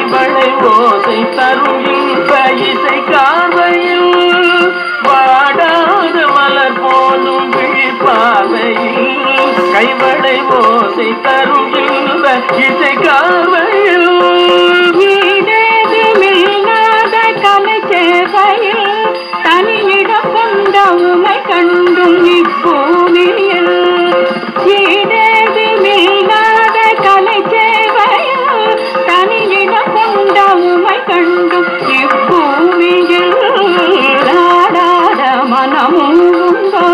கைவளை ஓசை தரும் இன்ப இசை காதையில் வாடாத மலர் போலும் விழிப்பாதையில் கைவளை ஓசை தரும் இன்ப இசை காதையில் வீடேது மில்லாத கலை சேவையில் தனியிடம் கொண்ட உமை கண்டும் இப்பூமியில் வீடேது மில்லாத கலை சேவையில் தனியிடம் கொண்ட உமை கண்டும் இப்பூமியில் ஆடாத மனமும் உண்டோ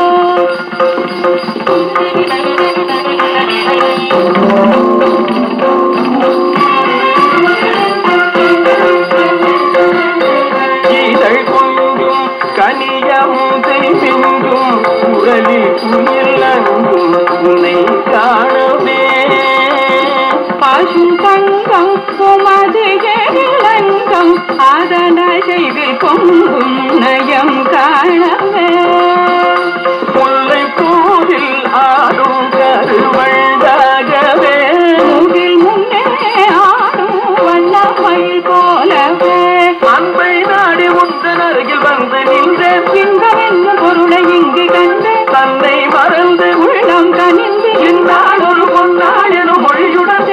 இதழ் கொண்டும் கனியமுதை மின்றும் குரலில் குயில் அங்கும் உன்னை காணவே பாசும் தங்கம் உமது இளங்கம் அதன செய்தில் பொங்கும் நயம் காணவே முல்லை பூவில் ஆடும் கருவழ்ந்தாகவே மூகில் முன்னே ஆடும் வண்ணமயில் போலவே அன்பை நாடி உந்தன் அருகில் வந்து நின்றேன் இன்பம் என்னும் பொருளை இங்கு கண்டு தன்னை மறந்து உள்ளம் கனிந்து இந்நாள் ஒரு பொன்னாள் எனும் மொழியுடன்